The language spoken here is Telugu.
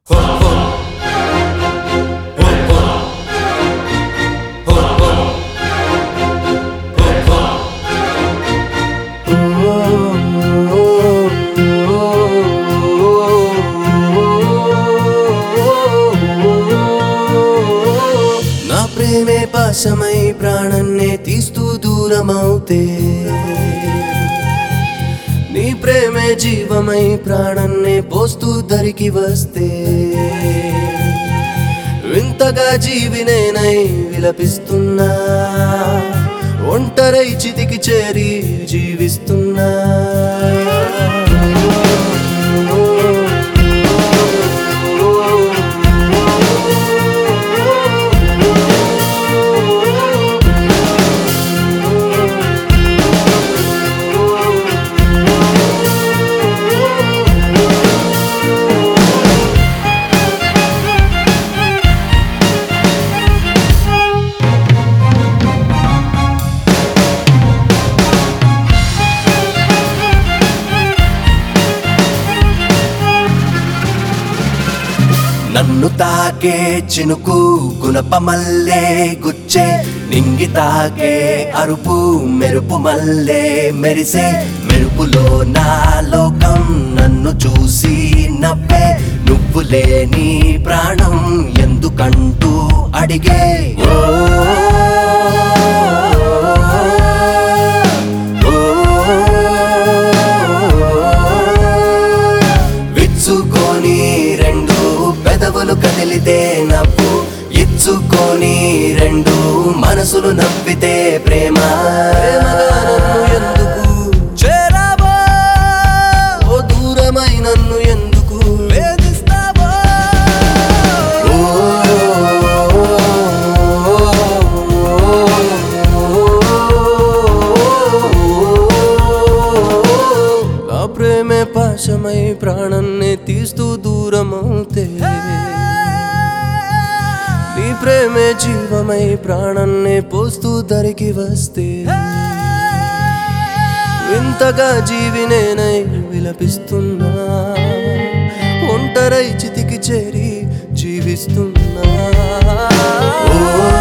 నా ప్రేమే పాశమై ప్రాణన్నే తీస్తూ దూరమవుతే నీ ప్రేమే జీవమై ప్రాణన్నే పోస్తూ దరికి వస్తే వింతగా జీవినేనై విలపిస్తున్నా ఒంటరై చితికి చేరి జీవిస్తున్నా నన్ను తాకే చినుకు గుణపమల్లే గుచ్చే నింగి తాకే అరుపు మెరుపు మల్లే మెరిసే మెరుపులో నా లోకం నన్ను చూసి నవ్వే నువ్వు లేని ప్రాణం ఎందుకంటూ అడిగే ఓ విచ్చుకొని రెండు పెదవులు కదిలితే నవ్వు ఇచ్చుకొని రెండు మనసులు నవ్వితే ప్రేమ ప్రేమగా నన్ను ఎందుకు చేరావో ఓ దూరమై నన్ను ఎందుకు వేధిస్తావో నా ప్రేమే పాశమై ప్రాణాన్ని తీస్తూ దూరమవుతే నీ ప్రేమే జీవమై ప్రాణాన్ని పోస్తూ దరికి వస్తే వింతగా జీవినేనై విలపిస్తున్నా ఒంటరై చితికి చేరి జీవిస్తున్నా ఓ